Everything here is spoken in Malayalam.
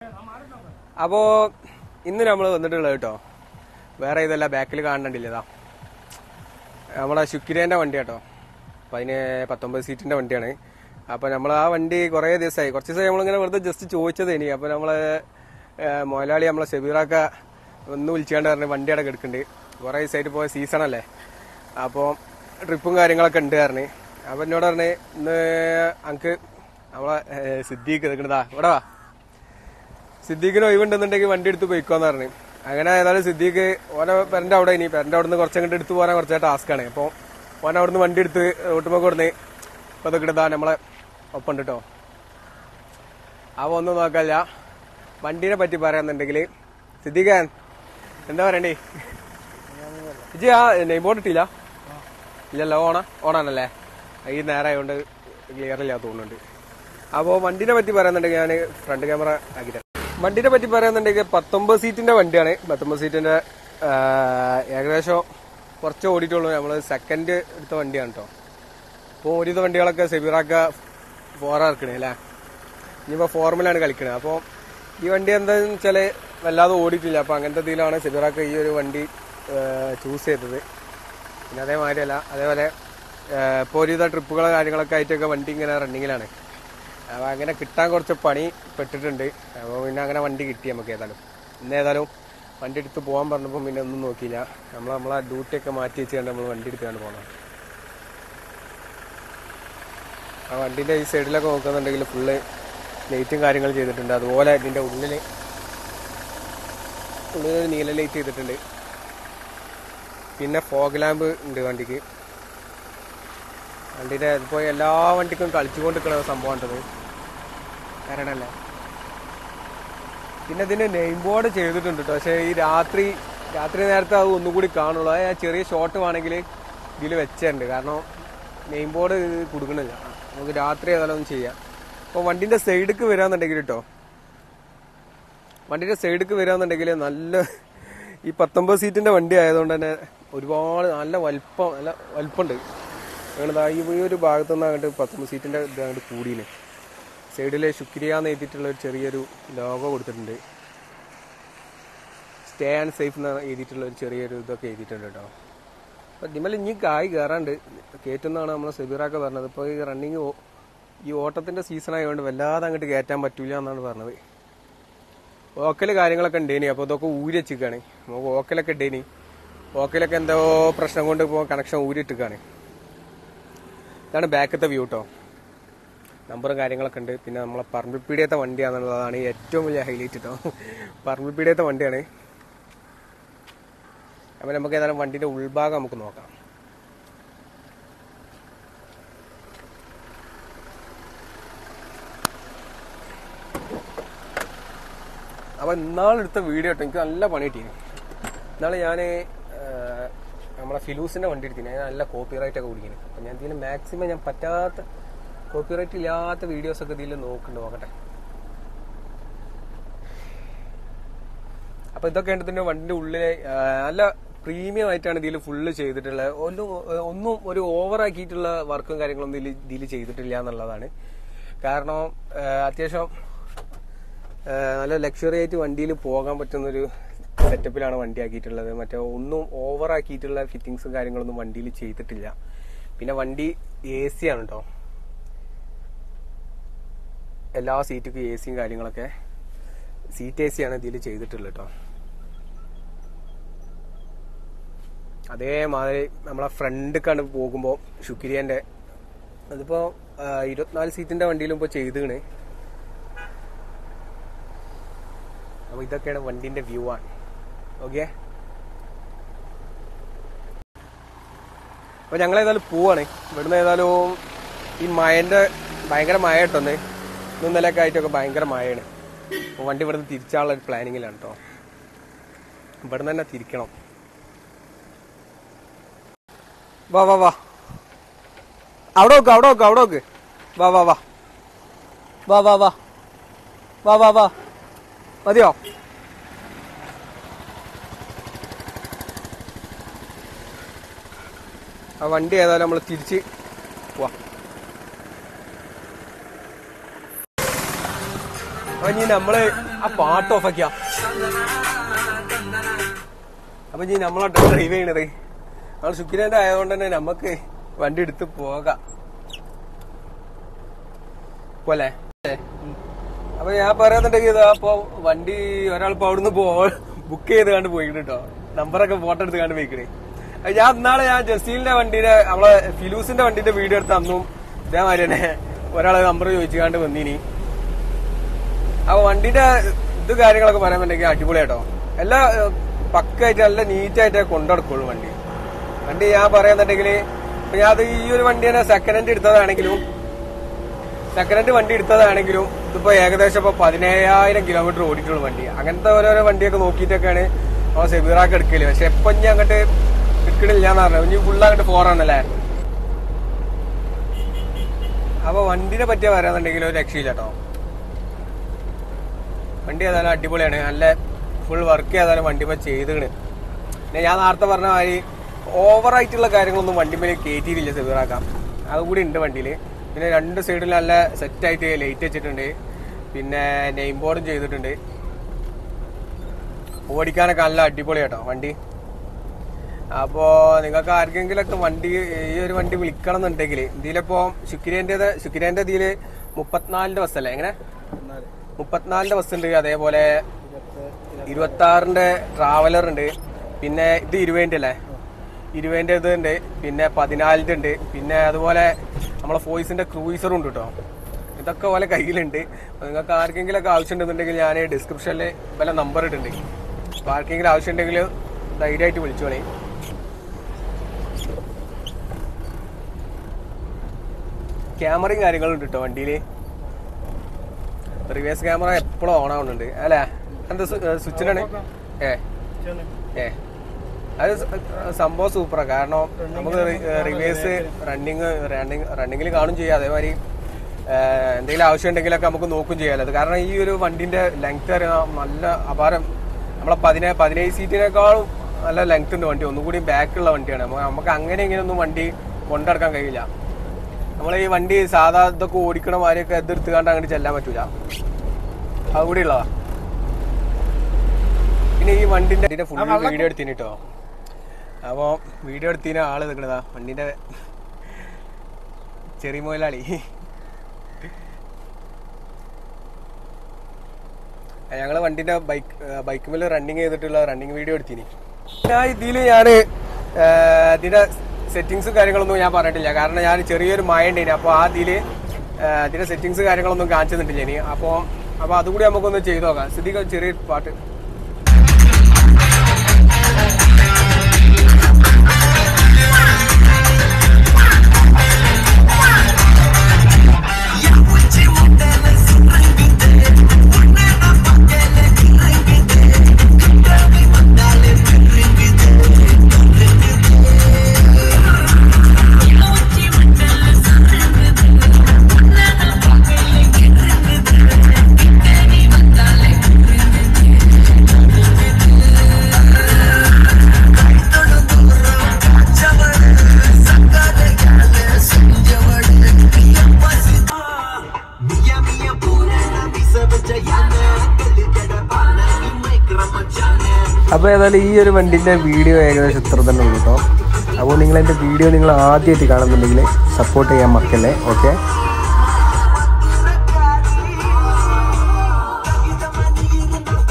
അപ്പോ ഇന്ന് നമ്മൾ വന്നിട്ടുള്ളത് കേട്ടോ വേറെ ഇതല്ല ബാക്കിൽ കാണണ്ടില്ലതാ നമ്മളെ ശുക്രേന്റെ വണ്ടി കേട്ടോ അപ്പൊ അതിന് പത്തൊമ്പത് സീറ്റിന്റെ വണ്ടിയാണ് അപ്പൊ നമ്മൾ ആ വണ്ടി കുറേ ദിവസമായി കുറച്ച് ദിവസമായി നമ്മളിങ്ങനെ വെറുതെ ജസ്റ്റ് ചോദിച്ചത് ഇനി അപ്പൊ നമ്മള് ഏഹ്, മുതലാളി നമ്മളെ ഷെബീറാക്ക ഒന്ന് വിളിച്ചാണ്ട് പറഞ്ഞ് വണ്ടി അവിടെ കിടക്കുന്നുണ്ട് കുറേ ദിവസമായിട്ട് പോയ സീസൺ അല്ലേ അപ്പോൾ ട്രിപ്പും കാര്യങ്ങളൊക്കെ ഉണ്ട് പറഞ്ഞ് അപ്പൊ എന്നോട് പറഞ്ഞ് ഇന്ന് അങ്ക് നമ്മളെ ഏഹ്, സിദ്ദീഖ് നിൽക്കണതാ ഇവിടെ വാ സിദ്ദീഖിന് ഒഴിവുണ്ടെന്നുണ്ടെങ്കിൽ വണ്ടി എടുത്ത് പോയിക്കോന്ന് പറഞ്ഞു അങ്ങനെ ഏതായാലും സിദ്ദീഖ് ഓനെ പെരന്റെ അവിടെ ഇനി പെരന്റെ അവിടെ നിന്ന് കുറച്ചങ്ങോട്ട് എടുത്ത് പോരാൻ കുറച്ച് ടാസ്ക്കാണ് അപ്പോൾ ഓൻ അവിടെ നിന്ന് വണ്ടി എടുത്ത് റോട്ടുമ്പോൾ കൊടുന്ന് ഇപ്പൊ ഇതൊക്കെ ഇതാ നമ്മളെ ഒപ്പം ഉണ്ട് കേട്ടോ അവ ഒന്നും നോക്കല്ല വണ്ടീനെ പറ്റി പറയാന്നുണ്ടെങ്കിൽ സിദ്ദീഖാൻ എന്താ പറയണ്ടേ ഇജി ആ നെയ്ബോർഡ് ഇട്ടില്ല ഇല്ലല്ലോ ഓണ ഓണാണല്ലേ ഈ നേരം ആയതുകൊണ്ട് ക്ലിയർ ഇല്ല തോന്നുന്നുണ്ട് അപ്പോൾ വണ്ടിനെ പറ്റി പറയാന്നുണ്ടെങ്കിൽ ഞാൻ ഫ്രണ്ട് ക്യാമറ ആക്കി തരാം വണ്ടിനെ പറ്റി പറയാന്നുണ്ടെങ്കിൽ പത്തൊമ്പത് സീറ്റിന്റെ വണ്ടിയാണ് പത്തൊമ്പത് സീറ്റിന്റെ ആ, ഏകദേശം കുറച്ച് ഓടിയിട്ടുള്ളൂ നമ്മൾ സെക്കൻഡ് എടുത്ത വണ്ടിയാണ് കേട്ടോ അപ്പോൾ ഒരുവിധ വണ്ടികളൊക്കെ സെബിറാക്ക ഫോറാ ഇറക്കണേ അല്ലേ ഇനിയിപ്പോൾ ഫോർമിലാണ് കളിക്കണത് അപ്പോൾ ഈ വണ്ടി എന്താണെന്ന് വെച്ചാൽ വല്ലാതെ ഓടിയിട്ടില്ല അപ്പോൾ അങ്ങനത്തെ ഇതിലാണ് സെബിറാക്ക ഈ ഒരു വണ്ടി ചൂസ് ചെയ്തത് പിന്നെ അതേമാതിരിയല്ല അതേപോലെ ഇപ്പോൾ ഒരുവിധ ട്രിപ്പുകളോ കാര്യങ്ങളൊക്കെ ആയിട്ടൊക്കെ വണ്ടി ഇങ്ങനെ റണ്ണിങ്ങിലാണ് അപ്പോൾ അങ്ങനെ കിട്ടാൻ കുറച്ച് പണി പെട്ടിട്ടുണ്ട് അപ്പോൾ പിന്നെ അങ്ങനെ വണ്ടി കിട്ടി നമുക്ക് ഏതായാലും ഇന്ന് ഏതായാലും വണ്ടി എടുത്ത് പോകാൻ പറഞ്ഞപ്പോൾ പിന്നെ ഒന്നും നോക്കിയില്ല നമ്മൾ നമ്മളെ ഡ്യൂട്ടിയൊക്കെ മാറ്റി വെച്ചുകൊണ്ട് നമ്മൾ വണ്ടി എടുത്തുകൊണ്ട് പോകണം ആ വണ്ടിൻ്റെ ഈ സൈഡിലൊക്കെ നോക്കുന്നുണ്ടെങ്കിൽ ഫുള്ള് ലൈറ്റും കാര്യങ്ങളും ചെയ്തിട്ടുണ്ട് അതുപോലെ ഇതിൻ്റെ ഉള്ളിൽ ഉള്ളിൽ നീല ലൈറ്റ് ചെയ്തിട്ടുണ്ട് പിന്നെ ഫോഗ് ലാമ്പ് ഉണ്ട് വണ്ടിക്ക് വണ്ടിയുടെ ഇപ്പോൾ എല്ലാ വണ്ടിക്കും കളിച്ചുകൊണ്ട് നിൽക്കുന്ന സംഭവമാണിത് കാരണല്ലേ പിന്നെ ഇതിന് നെയിം ബോർഡ് ചെയ്തിട്ടുണ്ട് കേട്ടോ പക്ഷേ ഈ രാത്രി രാത്രി നേരത്തെ അത് ഒന്നുകൂടി കാണുള്ളൂ അത് ഞാൻ ചെറിയ ഷോട്ട് വേണമെങ്കിൽ ഇതിൽ വെച്ചിട്ടുണ്ട് കാരണം നെയിം ബോർഡ് കൊടുക്കണില്ല നമുക്ക് രാത്രി ഏതായാലും ഒന്ന് ചെയ്യാം അപ്പോൾ വണ്ടിന്റെ സൈഡിക്ക് വരാന്നുണ്ടെങ്കിൽ കേട്ടോ വണ്ടിന്റെ സൈഡിക്ക് വരാന്നുണ്ടെങ്കിൽ നല്ല ഈ പത്തൊമ്പത് സീറ്റിന്റെ വണ്ടി ആയതുകൊണ്ട് തന്നെ ഒരുപാട് നല്ല വലിപ്പം നല്ല വലിപ്പമുണ്ട് അങ്ങനെ ദാ ഈ ഈ ഒരു ഭാഗത്തു നിന്ന് അങ്ങോട്ട് പത്തൊമ്പത് സീറ്റിന്റെ ഇത് അങ്ങോട്ട് കൂടിയിന് സൈഡിൽ ശുക്രിയ എന്ന് എഴുതിയിട്ടുള്ള ഒരു ചെറിയൊരു ലോഗോ കൊടുത്തിട്ടുണ്ട് സ്റ്റേ ആൻഡ് സേഫ് എന്ന് എഴുതിയിട്ടുള്ള ഒരു ചെറിയൊരു ഇതൊക്കെ എഴുതിയിട്ടുണ്ട് കേട്ടോ അപ്പം ഇതിമേൽ ഇനി കായ് കയറാണ്ട് കയറ്റുന്നതാണ് നമ്മളെ സെബിറാക്ക പറഞ്ഞത് ഇപ്പോൾ ഈ റണ്ണിങ് ഈ ഓട്ടത്തിന്റെ സീസൺ ആയതുകൊണ്ട് വല്ലാതെ അങ്ങോട്ട് കയറ്റാൻ പറ്റൂല എന്നാണ് പറഞ്ഞത് ഓക്കല് കാര്യങ്ങളൊക്കെ ഉണ്ടേനി അപ്പോൾ ഇതൊക്കെ ഊരി വെച്ചിക്കാണ് നമുക്ക് ഓക്കലൊക്കെ ഉണ്ടേനി ഓക്കലൊക്കെ എന്തോ പ്രശ്നം കൊണ്ട് ഇപ്പോൾ കണക്ഷൻ ഊരിട്ടിക്കാണ് ഇതാണ് ബാക്കത്തെ വ്യൂ കേട്ടോ നമ്പറും കാര്യങ്ങളൊക്കെ ഉണ്ട് പിന്നെ നമ്മളെ പറമ്പിപ്പീടിയത്തെ വണ്ടിയാണെന്നുള്ളതാണ് ഏറ്റവും വലിയ ഹൈലൈറ്റ് കേട്ടോ പറമ്പിപ്പീടിയത്തെ വണ്ടിയാണ് അപ്പം നമുക്ക് ഏതായാലും വണ്ടിന്റെ ഉൾഭാഗം നമുക്ക് നോക്കാം അപ്പം ഇന്നാളെടുത്ത വീഡിയോ കേട്ടോ എനിക്ക് നല്ല പണി കിട്ടീന് ഇന്നാളെ ഞാൻ നമ്മളെ ഫിലൂസിന്റെ വണ്ടി എടുത്തിന് ഞാൻ നല്ല കോപ്പി റൈറ്റ് ഒക്കെ കുടിക്കുന്നു അപ്പം ഞാൻ ഇതിന് മാക്സിമം ഞാൻ പറ്റാത്ത കോപ്പി റൈറ്റ് ഇല്ലാത്ത വീഡിയോസ് ഒക്കെ ഇതിൽ നോക്കുന്നുണ്ട് നോക്കട്ടെ അപ്പൊ ഇതൊക്കെ ഇതിന്റെ വണ്ടിന്റെ ഉള്ളിലെ ആ, നല്ല പ്രീമിയം ആയിട്ടാണ് ഇതിൽ ഫുള്ള് ചെയ്തിട്ടുള്ളത് ഒന്നും ഒന്നും ഒരു ഓവർ ആക്കിയിട്ടുള്ള വർക്കും കാര്യങ്ങളൊന്നും ഇതിൽ ഇതിൽ ചെയ്തിട്ടില്ല എന്നുള്ളതാണ് കാരണം ആ, അത്യാവശ്യം ആ, നല്ല ലക്ഷറി ആയിട്ട് വണ്ടിയിൽ പോകാൻ പറ്റുന്ന ഒരു സെറ്റപ്പിലാണ് വണ്ടി ആക്കിയിട്ടുള്ളത് മറ്റേ ഒന്നും ഓവർ ആക്കിയിട്ടുള്ള ഫിറ്റിങ്സും കാര്യങ്ങളൊന്നും വണ്ടിയിൽ ചെയ്തിട്ടില്ല പിന്നെ വണ്ടി എ സി ആണ് കേട്ടോ എല്ലാ സീറ്റുക്കും എ സിയും കാര്യങ്ങളൊക്കെ സീറ്റ് എ സി ആണ് ഇതിൽ ചെയ്തിട്ടുള്ളത് കേട്ടോ അതേമാതിരി നമ്മളെ ഫ്രണ്ട് കണ്ട് പോകുമ്പോൾ ഷുക്കിരിയന്റെ അതിപ്പോ ആ, ഇരുപത്തിനാല് സീറ്റിന്റെ വണ്ടിയിലും ഇപ്പൊ ചെയ്തിണ് അപ്പൊ ഇതൊക്കെയാണ് വണ്ടിന്റെ വ്യൂ ആണ് ഓക്കെ അപ്പൊ ഞങ്ങൾ ഏതായാലും പോവാണ് ഇവിടുന്ന് ഏതായാലും ഈ മഴന്റെ ഭയങ്കര മഴ കേട്ടോന്ന് ഇന്നും ഇന്നലെയൊക്കെ ആയിട്ടൊക്കെ ഭയങ്കര മഴയാണ് അപ്പൊ വണ്ടി ഇവിടുന്ന് തിരിച്ചാനുള്ള ഒരു പ്ലാനിങ്ങിലാണ് കേട്ടോ ഇവിടുന്ന് തന്നെ തിരിക്കണം വാ വാ വാ അവിടെ നോക്ക് അവിടെ നോക്ക് അവിടെ നോക്ക് വാ വാ വാ വാ വാ വാ വാ വാ വാ മതിയോ ആ വണ്ടി ഏതായാലും നമ്മൾ തിരിച്ച് പോവാ അപ്പൊ ഇനി നമ്മള് ആ പാട്ട് ഓഫാക്കിയ അപ്പൊ ഇനി നമ്മളെ ഡ്രൈവ് ചെയ്യണത് നമ്മൾ ശുക്രന്റെ ആയതുകൊണ്ട് തന്നെ നമുക്ക് വണ്ടി എടുത്ത് പോകാം പോലെ അപ്പൊ ഞാൻ പറയാന്നുണ്ടെങ്കിൽ ഇതാ അപ്പൊ വണ്ടി ഒരാൾ ഇപ്പൊ അവിടുന്ന് പോ ബുക്ക് ചെയ്ത് കണ്ട് പോയിട്ടുണ്ട് കേട്ടോ നമ്പറൊക്കെ ഫോട്ടോ എടുത്ത് കണ്ട് പോയിക്കണേ അത് ഞാൻ ഇന്നാളെ ഞാൻ ജസീലിന്റെ വണ്ടിയുടെ നമ്മളെ ഫിലൂസിന്റെ വണ്ടിന്റെ വീഡിയോ എടുത്ത് അന്നും ഇതേമാതിരി തന്നെ ഒരാളെ നമ്പർ ചോദിച്ചുകാണ്ട് വന്നിനി അപ്പൊ വണ്ടിന്റെ ഇത് കാര്യങ്ങളൊക്കെ പറയാൻ പറ്റുമെങ്കിൽ അടിപൊളിയാട്ടോ എല്ലാം ഏഹ്, പക്കായിട്ട് നല്ല നീറ്റായിട്ട് കൊണ്ടുനടക്കുള്ളൂ വണ്ടി വണ്ടി ഞാൻ പറയാന്നുണ്ടെങ്കിൽ ഇപ്പൊ ഞാൻ അത് ഈ ഒരു വണ്ടി തന്നെ സെക്കൻഡ് ഹാൻഡ് എടുത്തതാണെങ്കിലും സെക്കൻഡ് ഹാൻഡ് വണ്ടി എടുത്തതാണെങ്കിലും ഇതിപ്പോ ഏകദേശം ഇപ്പൊ പതിനേഴായിരം കിലോമീറ്റർ ഓടിയിട്ടുള്ള വണ്ടി അങ്ങനത്തെ ഓരോരോ വണ്ടിയൊക്കെ നോക്കിയിട്ടൊക്കെയാണ് നമ്മൾ സെബീറാക്ക് എടുക്കല് പക്ഷെ ഇപ്പൊ ഇനി അങ്ങോട്ട് എടുക്കണില്ല എന്ന് പറഞ്ഞു ഇനി ഫുള്ള് അങ്ങോട്ട് ഫോറാണല്ലേ അപ്പൊ വണ്ടിനെ പറ്റിയ പറയാന്നുണ്ടെങ്കിൽ ഒരു രക്ഷയില്ല കേട്ടോ വണ്ടി ഏതായാലും അടിപൊളിയാണ് നല്ല ഫുൾ വർക്ക് ഏതായാലും വണ്ടിമേ ചെയ്തിണ് പിന്നെ ഞാൻ നേരത്തെ പറഞ്ഞ മാതിരി ഓവർ ആയിട്ടുള്ള കാര്യങ്ങളൊന്നും വണ്ടിമേൽ കയറ്റിയിട്ടില്ല സെവീറാക്കാം അതുകൂടി ഉണ്ട് വണ്ടിയിൽ പിന്നെ രണ്ട് സൈഡിൽ നല്ല സെറ്റ് ആയിട്ട് ലൈറ്റ് വെച്ചിട്ടുണ്ട് പിന്നെ നെയിം ബോർഡും ചെയ്തിട്ടുണ്ട് ഓടിക്കാനൊക്കെ നല്ല അടിപൊളിയാട്ടോ വണ്ടി അപ്പോ നിങ്ങൾക്ക് ആർക്കെങ്കിലൊക്കെ വണ്ടി ഈ ഒരു വണ്ടി വിളിക്കണം എന്നുണ്ടെങ്കിൽ ഇതിലിപ്പോ ശുക്രേന്റേത് ശുക്രേന്റെ ഇതില് മുപ്പത്തിനാലിന്റെ ബസ്സല്ലേ എങ്ങനെ മുപ്പത്തിനാലിന്റെ ബസ് ഉണ്ട് അതേപോലെ ഇരുപത്തി ആറിന്റെ ട്രാവലർ ഉണ്ട് പിന്നെ ഇത് ഇരുപതിന്റെ അല്ലേ ഇരുപതിന്റെ ഇത് ഉണ്ട് പിന്നെ പതിനാലിന്റെ ഉണ്ട് പിന്നെ അതുപോലെ നമ്മളെ ഫോയ്സിന്റെ ക്രൂയിസറും ഉണ്ട് കേട്ടോ ഇതൊക്കെ പോലെ കയ്യിലുണ്ട് അപ്പൊ നിങ്ങൾക്ക് ആർക്കെങ്കിലും ഒക്കെ ആവശ്യം ഉണ്ടെന്നുണ്ടെങ്കിൽ ഞാൻ ഡിസ്ക്രിപ്ഷനിൽ വല്ല നമ്പർ ഇട്ടുണ്ട് അപ്പൊ ആർക്കെങ്കിലും ആവശ്യം ഉണ്ടെങ്കിൽ ധൈര്യമായിട്ട് വിളിച്ചോളേ ക്യാമറയും കാര്യങ്ങളും ഉണ്ട് കേട്ടോ വണ്ടിയില് റിവേഴ്സ് ക്യാമറ എപ്പോഴും ഓൺ ആവുന്നുണ്ട് അല്ലേ എന്താ സ്വിച്ചിനാണ് ഏ ഏ അത് സ- സംഭവം സൂപ്പറാ കാരണം നമുക്ക് റിവേഴ്സ് റണ്ണിങ് റണ്ണിങ് റണ്ണിങ്ങിൽ കാണും ചെയ്യാം അതേമാതിരി ഏഹ്, എന്തെങ്കിലും ആവശ്യം ഉണ്ടെങ്കിലൊക്കെ നമുക്ക് നോക്കും ചെയ്യാമല്ലോ അത് കാരണം ഈ ഒരു വണ്ടിന്റെ ലെങ്ത് നല്ല അപാരം നമ്മളെ പതിനേ പതിനേഴ് സീറ്റിനേക്കാളും നല്ല ലെങ്ത് ഉണ്ട് വണ്ടി ഒന്നുകൂടി ബാക്കുള്ള വണ്ടിയാണ് നമുക്ക് നമുക്ക് അങ്ങനെ ഇങ്ങനെയൊന്നും വണ്ടി കൊണ്ടെടുക്കാൻ കഴിയില്ല നമ്മളെ ഈ വണ്ടി സാധാ ഇതൊക്കെ ഓടിക്കണ മാതിരിയൊക്കെ എതിർത്തുകാണ്ട് അങ്ങോട്ട് ചെല്ലാൻ പറ്റൂല അതുകൂടി ഉള്ളതാ പിന്നെ ഈ വണ്ടിന്റെ ഇതിന്റെ ഫുൾ വീഡിയോ എടുത്തിന് കേട്ടോ അപ്പൊ വീഡിയോ എടുത്തിന് ആള് നിൽക്കണതാ വണ്ടിന്റെ ചെറിയ മുതലാളി ഞങ്ങള് വണ്ടിന്റെ ബൈക്ക് ബൈക്ക് മേലെ റണ്ണിങ് ചെയ്തിട്ടുള്ള റണ്ണിങ് വീഡിയോ എടുത്തിന് ഞാൻ ഇതില് ഞാന് ആ, ഇതിന്റെ സെറ്റിങ്സും കാര്യങ്ങളൊന്നും ഞാൻ പറഞ്ഞിട്ടില്ല കാരണം ഞാൻ ചെറിയൊരു മഴ ഉണ്ടായിന് അപ്പൊ ആ ഇതില് ആ, ഇതിന്റെ സെറ്റിങ്സ് കാര്യങ്ങളൊന്നും കാണിച്ചു തന്നിട്ടില്ല ഇനി അപ്പൊ അപ്പൊ അതുകൂടി നമുക്കൊന്ന് ചെയ്തു നോക്കാം സ്ഥിതിക്ക് ചെറിയൊരു പാട്ട് അപ്പോൾ ഏതായാലും ഈ ഒരു വണ്ടിൻ്റെ വീഡിയോ ഏകദേശം ഇത്ര തന്നെ ഉള്ളൂ കേട്ടോ അപ്പോൾ നിങ്ങൾ എൻ്റെ വീഡിയോ നിങ്ങൾ ആദ്യമായിട്ട് കാണുന്നുണ്ടെങ്കിൽ സപ്പോർട്ട് ചെയ്യാൻ മറക്കല്ലേ ഓക്കെ